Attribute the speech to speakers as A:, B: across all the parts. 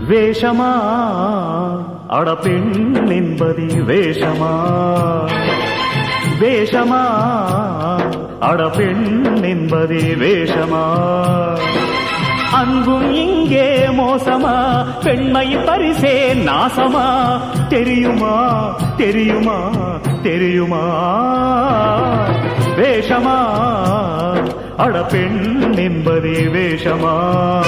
A: வேஷமா அட பெண் என்பதி வேஷமா வேஷமா அட பெண் என்பதி வேஷமா அன்பும் இங்கே மோசமா பெண்மை பரிசே நாசமா தெரியுமா தெரியுமா தெரியுமா வேஷமா அட பெண் என்பதே வேஷமா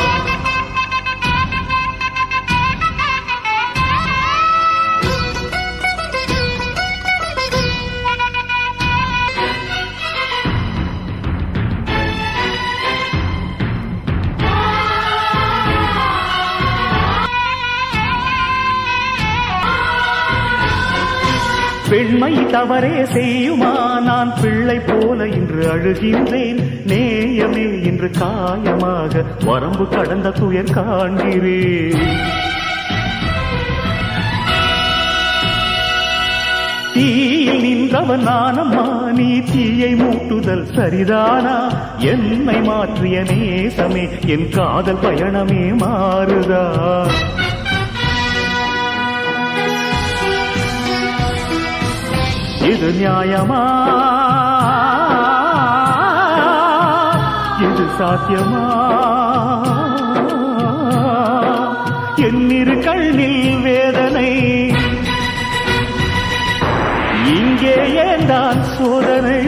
A: பெண்மை தவறே செய்யுமா நான் பிள்ளை போல இன்று அழுகின்றேன் நேயமே இன்று காயமாக வரம்பு கடந்த துயர் காண்கிறேன் தீயில் நின்றவன் நானம்மா நீ தீயை மூட்டுதல் சரிதானா என்னை மாற்றிய நேசமே என் காதல் பயணமே மாறுதா இது நியாயமா இது சாத்தியமா என்னிரு கண்ணில் வேதனை இங்கே ஏந்தான் சோதனை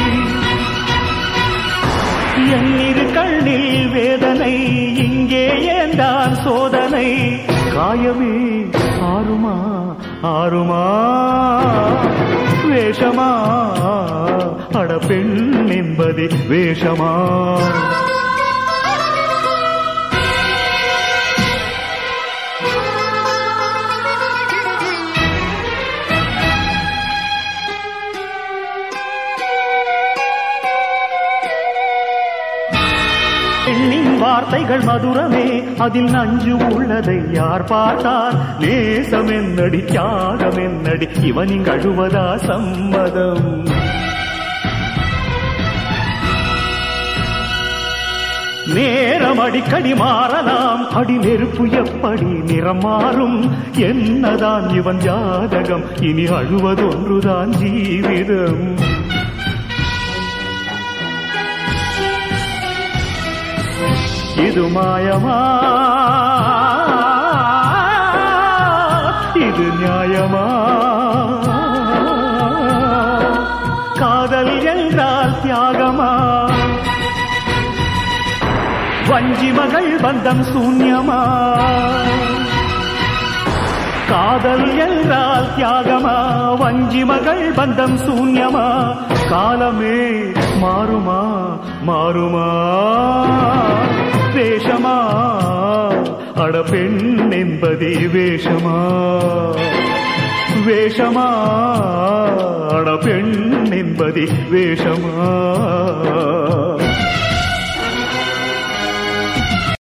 A: என்னிரு கண்ணில் வேதனை இங்கே ஏந்தான் சோதனை காயமே ஆறுமா ஆறுமா வேஷமா அட பெண் என்பது வேஷமா பெண்ணின் வார்த்தைகள் மதுரமே அதில் நஞ்சு உள்ளதை யார் பார்த்தார் நேசம் என்னடி தியாகம் என்னடி இவனின் அழுவதா சம்மதம் நேரம் அடிக்கடி மாறலாம் அடி நெருப்பு எப்படி நிறம் மாறும் என்னதான் இவன் ஜாதகம் இனி அழுவதொன்றுதான் ஜீவிதம் இது மாயமா இது நியாயமா காதல் என்றால் தியாகமா வஞ்சி மகள் பந்தம் சூன்யமா காதல் என்றால் தியாகமா வஞ்சி மகள் பந்தம் சூன்யமா காலமே மாறுமா மாறுமா வேஷமா அட பெண் என்பதே வேஷமா வேஷமா அட பெண் என்பதே வேஷமா